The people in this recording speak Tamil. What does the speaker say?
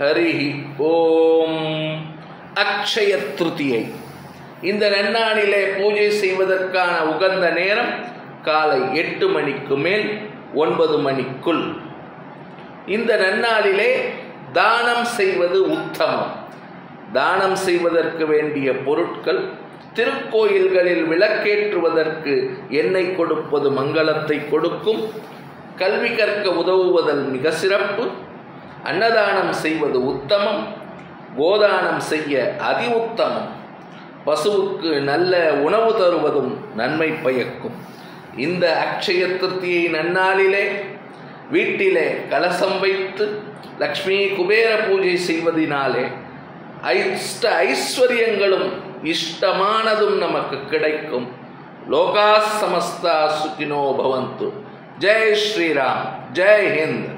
ஹரிஹி ஓம் அக்ஷய திருதியை இந்த நன்னாளிலே பூஜை செய்வதற்கான உகந்த நேரம் காலை எட்டு மணிக்கு மேல் ஒன்பது மணிக்குள் இந்த நன்னாளிலே தானம் செய்வது உத்தமம் தானம் செய்வதற்கு வேண்டிய பொருட்கள் திருக்கோயில்களில் விளக்கேற்றுவதற்கு எண்ணெய் கொடுப்பது மங்களத்தை கொடுக்கும் கல்வி கற்க உதவுவதல் மிக சிறப்பு அன்னதானம் செய்வது உத்தமம் கோதானம் செய்ய அதி உத்தமம் பசுவுக்கு நல்ல உணவு தருவதும் நன்மை பயக்கும் இந்த அக்ஷய திருத்தியை நன்னாளிலே வீட்டிலே கலசம் வைத்து லக்ஷ்மி குபேர பூஜை செய்வதினாலே ஐஷ்ட ஐஸ்வர்யங்களும் இஷ்டமானதும் நமக்கு கிடைக்கும் லோகா சமஸ்தா சுகினோ பவந்து ஜெய் ஸ்ரீராம் ஜெய் ஹிந்த்